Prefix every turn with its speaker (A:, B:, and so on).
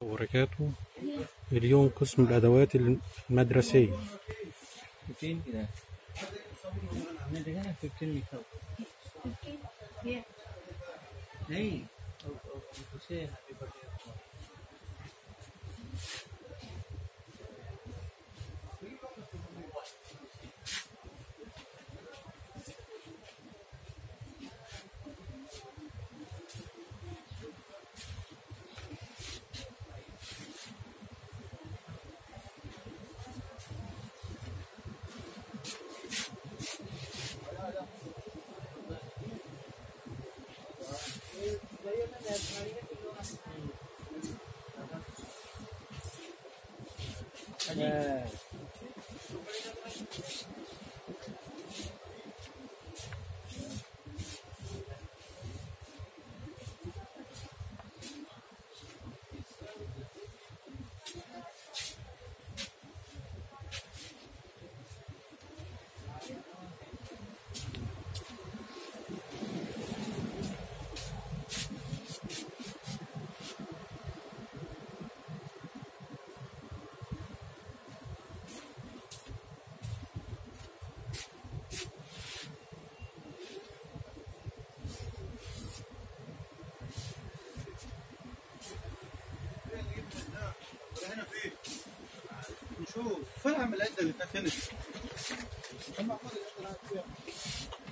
A: وبركاته اليوم قسم الأدوات المدرسية
B: 15 كده عندنا هنا 15 ميكاب नहीं उसे happy birthday Yeah.
C: هنا فين؟ نشوف فين عم العده اللي كانت هنا؟